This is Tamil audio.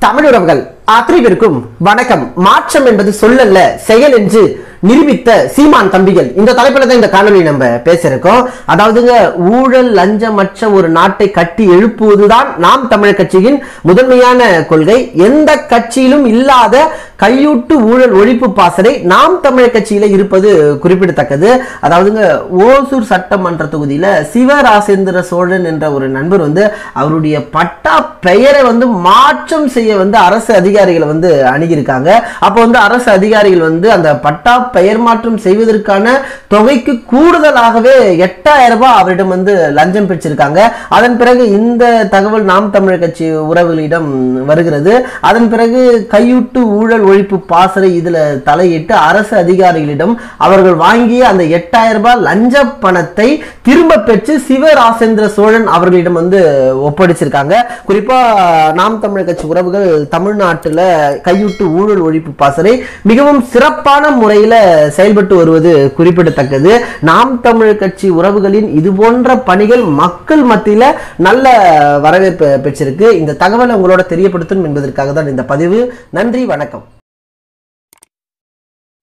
தமிழ் உறவுகள் அத்தனை பேருக்கும் வணக்கம் மாற்றம் என்பது சொல்லல்ல செயல் என்று நிரூபித்த சீமான் தம்பிகள் இந்த தலைப்புல தான் இந்த காணொலி நம்ம பேசியிருக்கோம் அதாவதுங்க ஊழல் லஞ்சமற்ற ஒரு நாட்டை கட்டி எழுப்புவதுதான் நாம் தமிழர் கட்சியின் முதன்மையான கொள்கை எந்த கட்சியிலும் இல்லாத கையூட்டு ஊழல் ஒழிப்பு பாசறை நாம் தமிழர் கட்சியில இருப்பது குறிப்பிடத்தக்கது அதாவதுங்க ஓசூர் சட்டமன்ற தொகுதியில சிவராசேந்திர சோழன் என்ற ஒரு நண்பர் வந்து அவருடைய பட்டா பெயரை வந்து மாற்றம் செய்ய வந்து அரசு அதிகாரிகளை வந்து அணுகியிருக்காங்க அப்போ வந்து அரசு அதிகாரிகள் வந்து அந்த பட்டா பெயர் மாற்றம் செய்வதற்கான தொகைக்கு கூடுதலாகவே எட்டாயிரம் ரூபாய் அவரிடம் வந்து லஞ்சம் பெற்றிருக்காங்க அதன் பிறகு இந்த தகவல் நாம் தமிழர் கட்சி உறவுகளிடம் வருகிறது அதன் பிறகு கையூட்டு ஊழல் ஒழிப்பு பாசறை இதுல தலையிட்டு அரசு அதிகாரிகளிடம் அவர்கள் வாங்கிய அந்த எட்டாயிரம் ரூபாய் லஞ்ச பணத்தை திரும்ப பெற்று சிவராசேந்திர சோழன் அவர்களிடம் வந்து ஒப்படைச்சிருக்காங்க குறிப்பா நாம் தமிழர் கட்சி உறவுகள் தமிழ்நாட்டுல கையூட்டு ஊழல் ஒழிப்பு பாசறை மிகவும் சிறப்பான முறையில செயல்பட்டு வருவது குறிப்பிடத்தக்கது நாம் தமிழர் கட்சி உறவுகளின் இது போன்ற பணிகள் மக்கள் மத்தியில நல்ல வரவேற்பு பெற்றிருக்கு இந்த தகவலை உங்களோட தெரியப்படுத்தும் என்பதற்காக தான் இந்த பதிவு நன்றி வணக்கம்